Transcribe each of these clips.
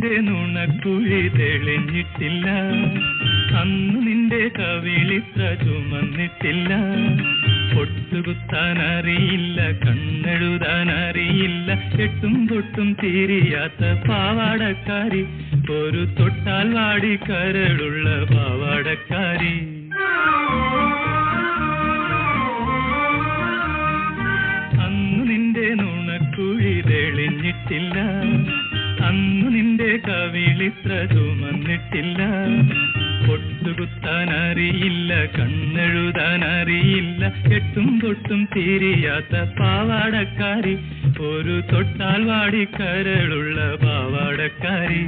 നിന്റെ നുണക്കുഴി തെളിഞ്ഞിട്ടില്ല അന്ന് നിന്റെ കവിളിത്ര ചുമന്നിട്ടില്ല പൊട്ടുകുത്താൻ അറിയില്ല കണ്ണെഴുതാൻ അറിയില്ല എട്ടും പൊട്ടും തീരിയാത്ത പാവാടക്കാരി ഒരു തൊട്ടാൽ വാടി കരളുള്ള പാവാടക്കാരി അന്ന് നിന്റെ നുണക്കുഴി തെളിഞ്ഞിട്ടില്ല അന്ന് നിന്റെ കവിളിത്ര ചുമന്നിട്ടില്ല പൊട്ടുകുത്താൻ അറിയില്ല കണ്ണെഴുതാൻ അറിയില്ല എട്ടും തൊട്ടും തീരിയാത്ത പാവാടക്കാരി ഒരു തൊട്ടാൽ വാടി കരളുള്ള പാവാടക്കാരി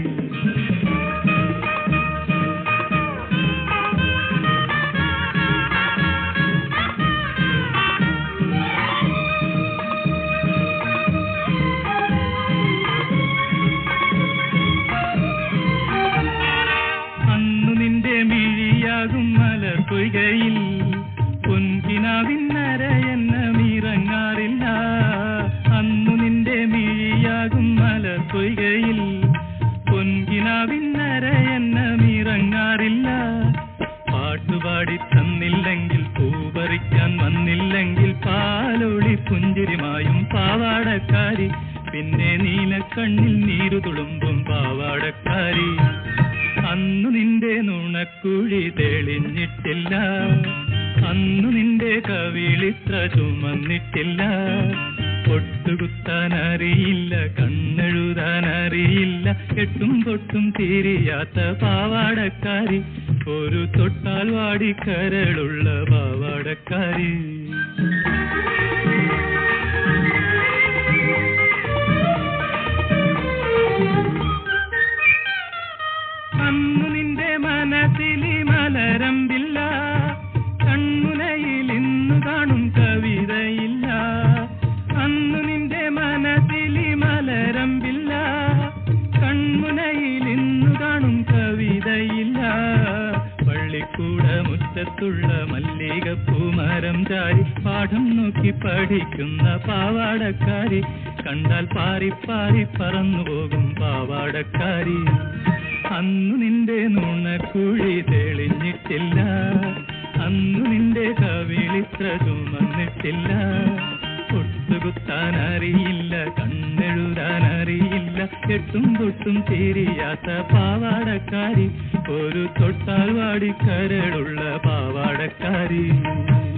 അന്നു നിന്റെ മിഴിയാകും മലർ പൊയ്കയിൽ പൊൻകിനാവിന്നര എന്ന മീറങ്ങാറില്ല അന്നു നിന്റെ മിഴിയാകും മലർ പൊയ്കയിൽ പൊൻകിനാവിന്നര എന്ന മീറങ്ങാറില്ല പാട്ടുപാടി തന്നില്ലെങ്കിൽ പൂപറിക്കാൻ വന്നില്ലെങ്കിൽ പാലൊളി പുഞ്ചിരിമായും പാവാടക്കാരി പിന്നെ നീലക്കണ്ണിൽ നീരു തുളുമ്പും പാവാടക്കാരി അന്നു നിന്റെ നുണക്കുഴി തെളിഞ്ഞിട്ടില്ല അന്നു നിന്റെ കവിളിത്ര ചുമന്നിട്ടില്ല പൊട്ടുകുത്താൻ അറിയില്ല കണ്ണെഴുതാൻ അറിയില്ല എട്ടും പൊട്ടും തീരിയാത്ത പാവാടക്കാരി ഒരു തൊട്ടാൽ വാടി കരളുള്ള പാവാടക്കാരി അന്നു നിന്റെ മനസ്സിലി മലരമ്പില്ല കൺമുനയിൽ ഇന്നു കാണും കവിതയില്ല അന്നു നിന്റെ മനസ്സിലി മലരമ്പില്ല കൺമുനയിൽ ഇന്നു കാണും കവിതയില്ല പള്ളിക്കൂട മുറ്റത്തുള്ള മല്ലികപ്പൂ മരം ചാരി പാഠം നോക്കി പഠിക്കുന്ന പാവാടക്കാരി കണ്ടാൽ പാറി പാറി പറന്നു പോകും പാവാടക്കാരി അന്നു നിന്റെ നുണക്കുഴി തെളിഞ്ഞിട്ടില്ല അന്നു നിന്റെ കവിളിത്ര ചുമന്നിട്ടില്ല പൊട്ടുകുത്താൻ അറിയില്ല കണ്ണെഴുതാൻ അറിയില്ല എട്ടും തൊട്ടും തീരിയാത്ത പാവാടക്കാരി ഒരു തൊട്ടാൽ വാടി കരളുള്ള പാവാടക്കാരി